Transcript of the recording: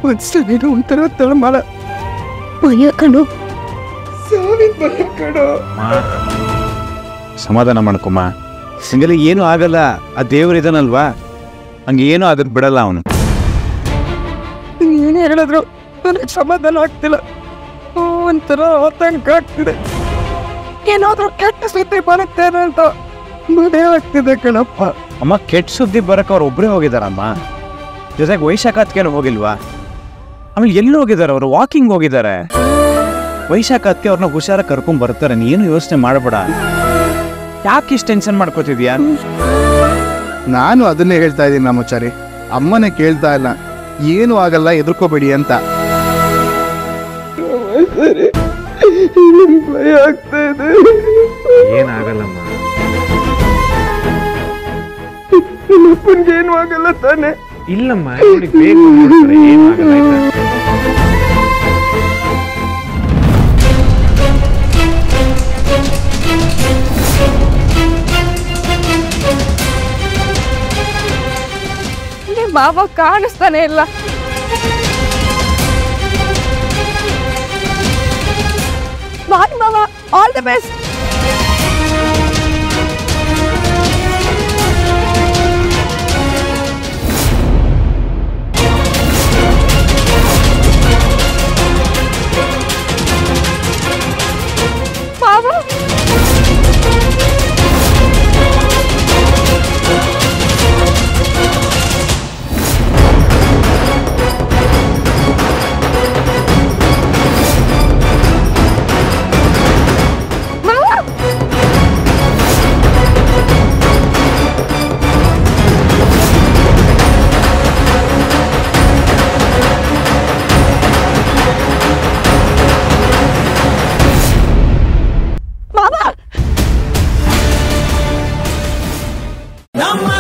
ಒಂದ್ಸಲ ಒಂಥರ ತಳಮಾಳ ಭಯ ಕಣು ಸಾವಿನ ಭಯ ಕಣೋ ಸಮಾಧಾನ ಮಾಡ್ಕೊಮ್ಮ ಸಿಂಗಲ್ ಏನೂ ಆಗಲ್ಲ ಆ ದೇವ್ರು ಇದಾನಲ್ವಾ ಹಂಗೆ ಏನೂ ಆಗದ್ ಬಿಡಲ್ಲ ಅವನು ಏನೇ ಹೇಳಿದ್ರು ನನಗೆ ಸಮಾಧಾನ ಆಗ್ತಿಲ್ಲ ಒಂಥರ ಆತಂಕ ಆಗ್ತಿದೆ ಏನಾದ್ರೂ ಕೆಟ್ಟ ಸುದ್ದಿ ಬರುತ್ತೆ ಅಂತ ಭಯ ಆಗ್ತಿದೆ ಕಣಪ್ಪ ಅಮ್ಮ ಕೆಟ್ಟ ಸುದ್ದಿ ಬರಕ್ಕೆ ಅವ್ರು ಒಬ್ಬರೇ ಹೋಗಿದಾರಮ್ಮ ಜೊತೆಗೆ ವೈಶಾಖತ್ಕೇನು ಹೋಗಿಲ್ವಾ ಆಮೇಲೆ ಎಲ್ಲಿ ಹೋಗಿದ್ದಾರೆ ಅವರು ವಾಕಿಂಗ್ ಹೋಗಿದ್ದಾರೆ ವೈಶಾಖತ್ಗೆ ಅವ್ರನ್ನ ಹುಷಾರ ಕರ್ಕೊಂಡ್ ಬರ್ತಾರೆ ನೀನು ಯೋಚನೆ ಮಾಡಬೇಡ ಯಾಕೆ ಇಷ್ಟು ಟೆನ್ಷನ್ ಮಾಡ್ಕೋತಿದ್ಯಾ ನಾನು ಅದನ್ನೇ ಹೇಳ್ತಾ ಇದ್ದೀನಿ ನಮ್ಮಚಾರಿ ಅಮ್ಮನೇ ಕೇಳ್ತಾ ಇಲ್ಲ ಏನು ಆಗಲ್ಲ ಎದುರ್ಕೋಬೇಡಿ ಅಂತ ಸರಿ ಭಯ ಆಗ್ತಾ ಇದೆ ಏನಾಗಲ್ಲಮ್ಮ ನಿಮ್ಮಪ್ಪನ್ಗೆ ಏನು ಆಗಲ್ಲ ತಾನೆ ಇಲ್ಲಮ್ಮ ಬೇಗ ಏನಾಗಲ್ಲ ನಿಮ್ಮ ಮಾವ ಕಾಣಿಸ್ತಾನೆ ಇಲ್ಲ ಬಾಯ್ ಮಾವ ಆಲ್ ದಿ ಬೆಸ್ಟ್ ಮಾವ ಮಾವ ಮಾವ ನಮ್ಮ